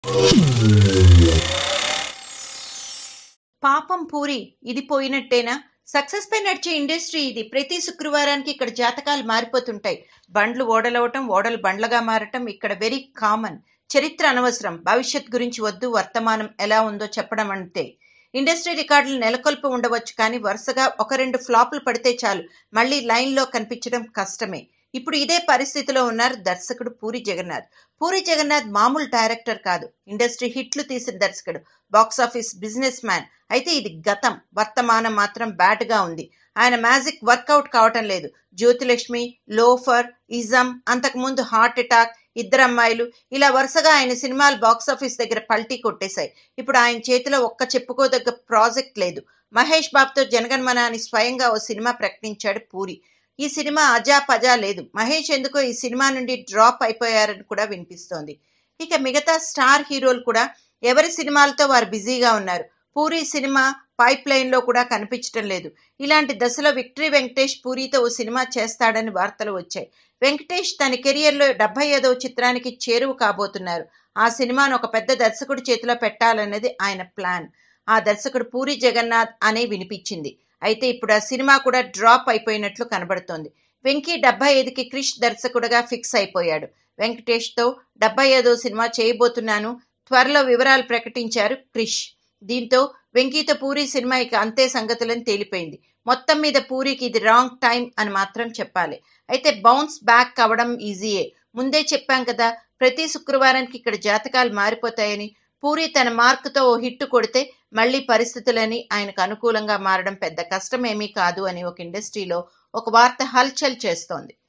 పాపం పూరి ఇది పోయినట్టేనా సక్సెస్ పై నడిచే ఇండస్ట్రీ ఇది ప్రతి శుక్రవారానికి ఇక్కడ జాతకాలు మారిపోతుంటాయి బండ్లు ఓడలవటం ఓడలు బండ్లగా మారటం ఇక్కడ వెరీ కామన్ చరిత్ర అనవసరం భవిష్యత్ గురించి వద్దు వర్తమానం ఎలా ఉందో చెప్పడం అంతే ఇండస్ట్రీ రికార్డులు నెలకొల్పి ఉండవచ్చు కానీ వరుసగా ఒక రెండు ఫ్లాపులు పడితే చాలు మళ్ళీ లైన్లో కనిపించడం కష్టమే ఇప్పుడు ఇదే పరిస్థితిలో ఉన్నారు దర్శకుడు పూరి జగన్నాథ్ పూరి జగన్నాథ్ మామూలు డైరెక్టర్ కాదు ఇండస్ట్రీ హిట్లు తీసిన దర్శకుడు బాక్సాఫీస్ బిజినెస్ మ్యాన్ అయితే ఇది గతం వర్తమానం మాత్రం బ్యాడ్గా ఉంది ఆయన మ్యాజిక్ వర్కౌట్ కావటం లేదు జ్యోతిలక్ష్మి లోఫర్ ఇజం అంతకుముందు హార్ట్ అటాక్ ఇద్దరు అమ్మాయిలు ఇలా వరుసగా ఆయన సినిమాలు బాక్సాఫీస్ దగ్గర పల్టీ కొట్టేశాయి ఇప్పుడు ఆయన చేతిలో ఒక్క చెప్పుకోదగ్గ ప్రాజెక్ట్ లేదు మహేష్ బాబుతో జనగణమన అని స్వయంగా ఓ సినిమా ప్రకటించాడు పూరి ఈ సినిమా అజా పజా లేదు మహేష్ ఎందుకో ఈ సినిమా నుండి డ్రాప్ అయిపోయారని కూడా వినిపిస్తోంది ఇక మిగతా స్టార్ హీరోలు కూడా ఎవరి సినిమాలతో వారు బిజీగా ఉన్నారు పూరి సినిమా పైప్ లైన్లో కూడా కనిపించడం లేదు ఇలాంటి దశలో విక్టరీ వెంకటేష్ పూరితో ఓ సినిమా చేస్తాడని వార్తలు వచ్చాయి వెంకటేష్ తన కెరియర్లో డెబ్బై ఐదవ చిత్రానికి చేరువు కాబోతున్నారు ఆ సినిమాను ఒక పెద్ద దర్శకుడి చేతిలో పెట్టాలన్నది ఆయన ప్లాన్ ఆ దర్శకుడు పూరి జగన్నాథ్ అనే వినిపించింది అయితే ఇప్పుడు ఆ సినిమా కూడా డ్రాప్ అయిపోయినట్లు కనబడుతోంది వెంకీ డెబ్బై ఐదుకి క్రిష్ దర్శకుడిగా ఫిక్స్ అయిపోయాడు వెంకటేష్తో డెబ్బై ఐదో సినిమా చేయబోతున్నాను త్వరలో వివరాలు ప్రకటించారు క్రిష్ దీంతో వెంకీతో పూరి సినిమా ఇక అంతే సంగతులని తేలిపోయింది మొత్తం మీద పూరికి ఇది రాంగ్ టైం అని మాత్రం చెప్పాలి అయితే బౌన్స్ బ్యాక్ అవ్వడం ఈజీయే ముందే చెప్పాం కదా ప్రతి శుక్రవారానికి ఇక్కడ జాతకాలు మారిపోతాయని పూరి తన మార్కుతో ఓ హిట్ కొడితే మళ్ళీ పరిస్థితులని ఆయనకు అనుకూలంగా మారడం పెద్ద కష్టమేమీ కాదు అని ఒక ఇండస్ట్రీలో ఒక వార్త హల్చల్ చేస్తోంది